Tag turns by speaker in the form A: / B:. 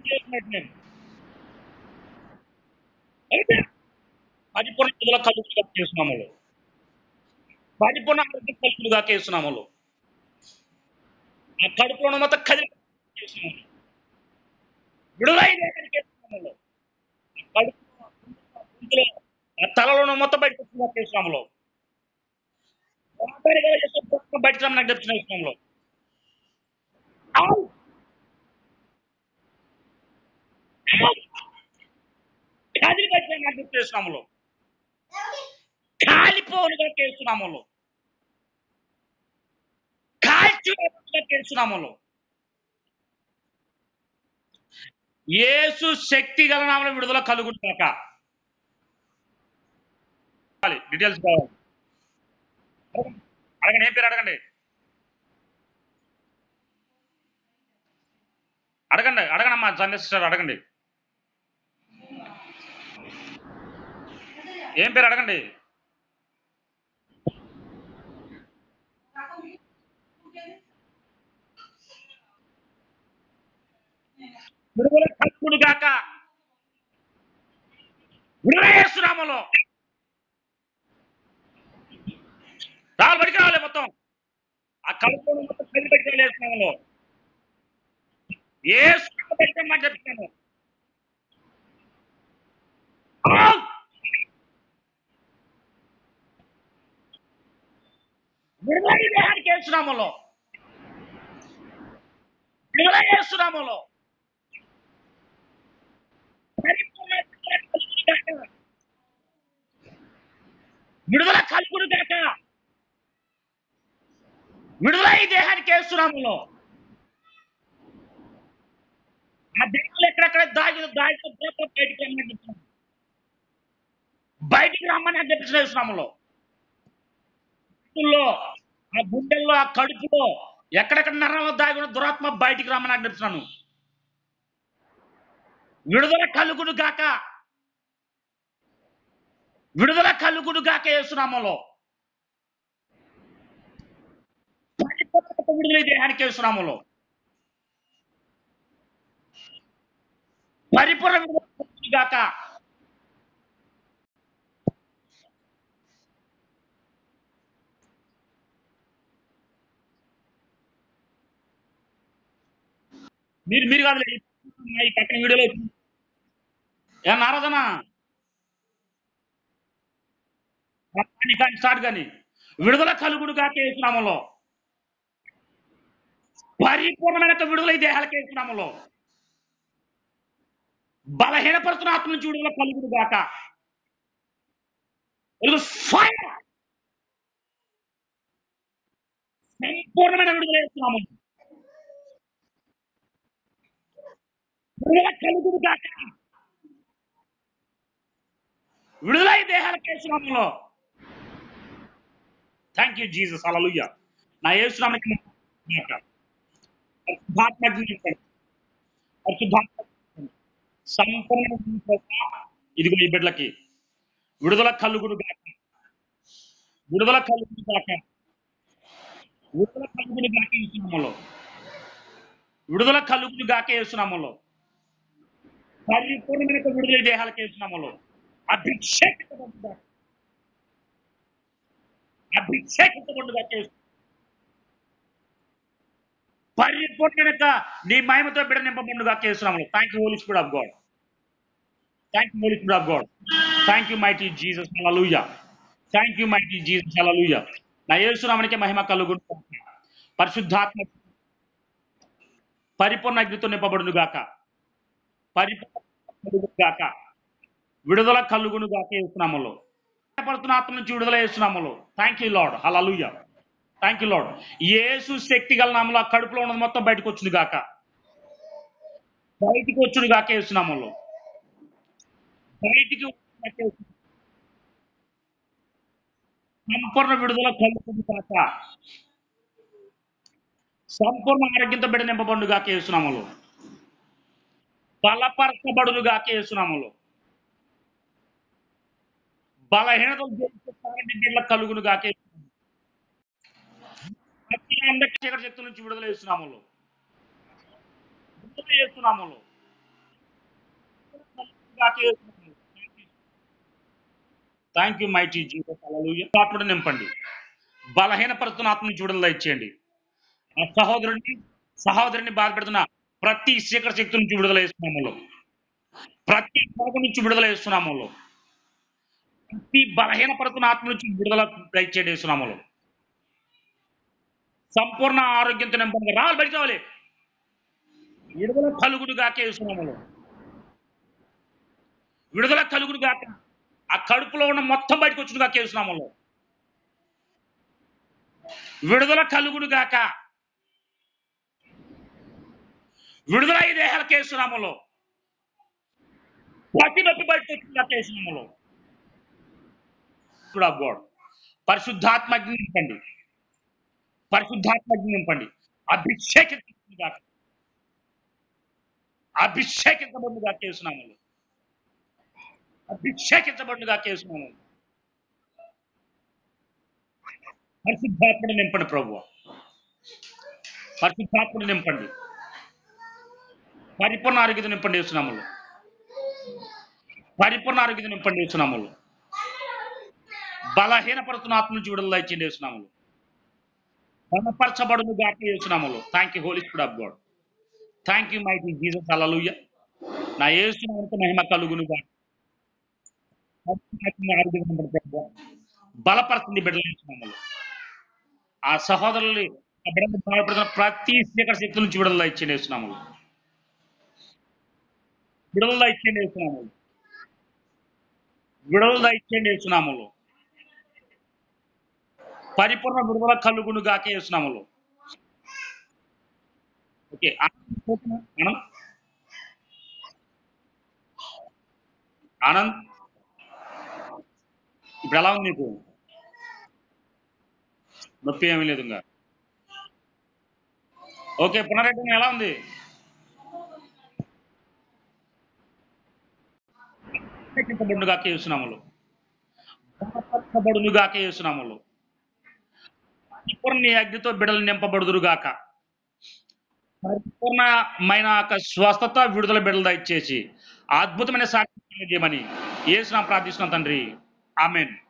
A: చేసినట్టు నేను అయితే పరిపూర్ణ విడుదల కలుగులుగా చేస్తున్నాములు పరిపూర్ణ ఆరోగ్యం కలుగులుగా చేస్తున్నాములు ఆ కడుపులో ఉన్న మొత్తం కదిలి చేస్తున్నాము విడుదలై దేహానికి చేస్తున్నాములు ఆ కడుపులో గొంతులో, ఆ తలలో ఉన్న మొత్తం బయటకు వచ్చిందా చేస్తున్నాములు ఒంటరిగా చేసే మొత్తం బయటకు రమ్మని నాకు చెప్తున్నా విషయంలో కదిలి బయట నాకు చేస్తున్నాములు కాలిపోనుగా చేస్తున్నాములు కాల్చిగా చేస్తున్నాములు యేసు శక్తి గల నామలో విడుదల కలుగుతాక డీటెయిల్స్ కావాలి అడగండి. అడగండి ఏం పేరు అడగండి అడగండి అడగండి అమ్మా సందేశ్ సిస్టర్ అడగండి ఏం పేరు అడగండి విడుదల కలుగుడు గాక విడుదల చేస్తున్నాములో రావాలి బడికి రావాలి మొత్తం ఆ కలుపు మొత్తం కలిసి పెట్టి వేస్తున్నాములో ఏ పెట్టమని చెప్తున్నాను ఆవ్! విడుదల ఈ దేహానికి వేస్తున్నాములో విడుదల చేస్తున్నాములో విడుదల కలుగుడు కాక విడుదల ఈ దేహానికి వేస్తున్నాములో ఆ దేహాలు ఎక్కడెక్కడ దాగి దాగి బయటికి రమ్మని చెప్తున్నాను బయటికి రమ్మని అని చెప్పి వేస్తున్నాములో గుండెల్లో, ఆ గుండెల్లో ఆ కడుపులో ఎక్కడెక్కడ నరంలో దాగి ఉన్న దురాత్మ బయటికి రమ్మని అని చెప్తున్నాను విడుదల కలుగుడు గాక విడుదల కలుగుడు గాక వేస్తున్నాములో పరిపూర్ణత విడుదల ఈ దేహానికి వేస్తున్నాములో పరిపూర్ణ విడుదల కలుగుడు గాక మీరు మీరు కాదు ఈ పక్కన వీడియోలో ఏ నారదనా కానీ కానీ స్టార్ట్ కానీ విడుదల కలుగుడు కాక వేస్తున్నాములో పరిపూర్ణమైన విడుదల ఈ దేహాలకు వేస్తున్నాములో బలహీనపరుతున్న ఆత్మ నుంచి విడుదల కలుగుడు గాక ఫైర్ సంపూర్ణమైన విడుదల వేస్తున్నాము విడుదల కలుగుడు గాక విడుదల ఈ దేహాలకు వేస్తున్నాములో థ్యాంక్ యూ జీసస్ అలలుయ్య నా యేసునామకి పరిశుద్ధాత్మ జీవించండి. పరిశుద్ధాత్మ జీవించండి. సంపూర్ణ జీవించండి. ఇదిగో ఈ బిడ్డలకి విడుదల కలుగుడు గాక విడుదల కలుగుడు గాక విడుదల కలుగుడు గాక యేసునామములో విడుదల కలుగుడు గాక యేసునామములో పరిపూర్ణమైన విడుదల ఈ దేహాలకు యేసునామములో అభిషేకించబడుగా అభిషేకించబడుగా చేసు పరిపూర్ణమైన నీ మహిమతో బిడ్డ నింపబడుగా చేస్తున్నాము thank you Holy Spirit of God thank you Holy Spirit of God thank you mighty Jesus hallelujah thank you mighty Jesus hallelujah నా యేసునామనికి మహిమ కలుగును పరిశుద్ధాత్మ పరిపూర్ణ అగ్నితో నింపబడును గాక పరిపూర్ణ కలుగును గాక విడుదల కలుగును గాక యేసునామలో పడుతున్న ఆత్మ నుంచి విడుదల చేస్తున్నాములు thank you Lord hallelujah thank you Lord Yesu శక్తి గల నామలో ఆ కడుపులో ఉన్నది మొత్తం బయటకు వచ్చింది గాక బయటికి వచ్చుడు గాక వేస్తున్నాములు బయటికి వచ్చుడు గాక యేసునామములో. సంపూర్ణ విడుదల కలుగుతుంది కాక సంపూర్ణ ఆరోగ్యంతో బిడ్డ నింపబడును గాక వేస్తున్నాములు బలపరచబడును గాక వేస్తున్నాములు బలహీనతలు జయించే బిడ్డల కలుగును గాకే ప్రతి అంధకార శక్తుల నుంచి విడుదల చేస్తున్నాములు విడుదల చేస్తున్నాములు thank you mighty Jesus hallelujah ఆత్మను నింపండి బలహీనపరుస్తున్న ఆత్మ నుంచి విడుదల ఇచ్చేయండి ఆ సహోదరుడిని సహోదరుని బాధపెడుతున్న ప్రతి శీకర శక్తి నుంచి విడుదల ఇస్తున్నాములో ప్రతి కోపం నుంచి విడుదల ఇస్తున్నాములో ప్రతి బలహీనపడుతున్న ఆత్మ నుంచి విడుదల దయచేయండి ఇస్తున్నాములో సంపూర్ణ ఆరోగ్యంతో నింపండి రావాలి బయట రావాలి విడుదల కలుగుడు గాకే ఇస్తున్నాములో విడుదల కలుగుడు గాక ఆ కడుపులో ఉన్న మొత్తం బయటకు వచ్చిన గాకే ఇస్తున్నాములో విడుదల కలుగుడు గాక విడుదల ఈ దేహాల కేసునామలో ప్రతి నొప్పి బయటకు వచ్చిన కేసునామలో ఆఫ్ గాడ్ పరిశుద్ధాత్మజ్ఞ నింపండి పరిశుద్ధాత్మజ్ఞ నింపండి అభిషేకించబడి గాక అభిషేకించబడిగా కేసునామలు అభిషేకించబడిగా కేసునామలు పరిశుద్ధాత్మని నింపండి ప్రభు పరిశుద్ధాత్మని నింపండి పరిపూర్ణ ఆరోగ్యత నింపండి వేస్తున్నాములు పరిపూర్ణ ఆరోగ్యత నింపండి వేస్తున్నాములు బలహీనపడుతున్న ఆత్మ నుంచి విడుదల ఇచ్చింది వేస్తున్నాములు బలపరచబడును గాక వేస్తున్నాములు thank you Holy Spirit of God thank you my Jesus hallelujah నా ఏసునామంతో మహిమ కలుగును గాక ఆరోగ్యం నింపండి ప్రభు బలపరచండి బిడ్డలు వేస్తున్నాములు ఆ సహోదరులు ఆ బిడ్డలు బాధపడుతున్న ప్రతి స్పీకర్ శక్తి నుంచి విడుదల ఇచ్చింది వేస్తున్నాములు విడుదల ఇచ్చేయండి వేస్తున్నాములు విడుదల ఇచ్చేయండి వేస్తున్నాములు పరిపూర్ణ విడుదల కలుగును గాకే వేస్తున్నాములు ఓకే ఆనంద్ ఆనంద్ ఇప్పుడు ఎలా ఉంది నీకు నొప్పి ఏమీ లేదు ఇంకా ఓకే పునరేటం ఎలా ఉంది బలపరచబడునుగా కేసునాములు బలపరచబడునుగా కేసునాములు పరిపూర్ణ అగ్నితో బిడలు నింపబడుదురుగాక పరిపూర్ణమైన యొక్క స్వస్థత విడుదల బిడలు దయచేసి అద్భుతమైన సాక్షి చేయమని ఏసునాం ప్రార్థిస్తున్నాం తండ్రి ఆమెన్